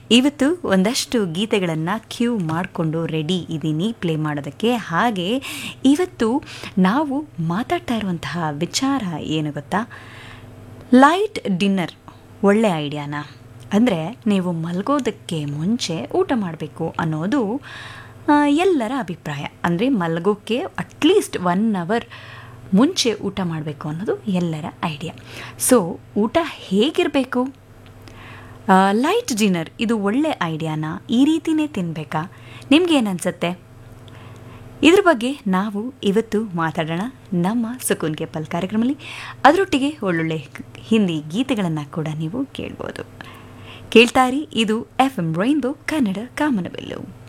ಇವತ್ತು ಒಂದಷ್ಟು ಗೀತೆಗಳನ್ನು ಕ್ಯೂ ಮಾಡಿಕೊಂಡು ರೆಡಿ ಇದ್ದೀನಿ ಪ್ಲೇ ಮಾಡೋದಕ್ಕೆ ಹಾಗೆ ಇವತ್ತು ನಾವು ಮಾತಾಡ್ತಾ ಇರುವಂತಹ ವಿಚಾರ ಏನು ಗೊತ್ತಾ ಲೈಟ್ ಡಿನ್ನರ್ ಒಳ್ಳೆ ಐಡಿಯಾನಾ ಅಂದರೆ ನೀವು ಮಲಗೋದಕ್ಕೆ ಮುಂಚೆ ಊಟ ಮಾಡಬೇಕು ಅನ್ನೋದು ಆ, ಎಲ್ಲರ ಅಭಿಪ್ರಾಯ ಅಂದರೆ ಮಲಗೋಕ್ಕೆ ಅಟ್ಲೀಸ್ಟ್ ಒನ್ ಅವರ್ ಮುಂಚೆ ಊಟ ಮಾಡಬೇಕು ಅನ್ನೋದು ಎಲ್ಲರ ಐಡಿಯಾ ಸೊ ಊಟ ಹೇಗಿರಬೇಕು ಲೈಟ್ ಡಿನ್ನರ್ ಇದು ಒಳ್ಳೆ ಐಡಿಯಾನಾ ಈ ರೀತಿನೇ ತಿನ್ನಬೇಕಾ ನಿಮ್ಗೇನು ಅನ್ಸುತ್ತೆ ಇದ್ರ ಬಗ್ಗೆ ನಾವು ಇವತ್ತು ಮಾತಾಡೋಣ ನಮ್ಮ ಸುಕೂನ್ ಕೆ ಪಲ್ ಕಾರ್ಯಕ್ರಮದಲ್ಲಿ ಅದರೊಟ್ಟಿಗೆ ಒಳ್ಳೊಳ್ಳೆ ಹಿಂದಿ ಗೀತೆಗಳನ್ನು ಕೂಡ ನೀವು ಕೇಳ್ಬೋದು ಕೇಳ್ತಾರಿ ಇದು ಎಫ್ ಎಂ ರೈನ್ಬೋ ಕನ್ನಡ ಕಾಮನವೆಲ್ಲು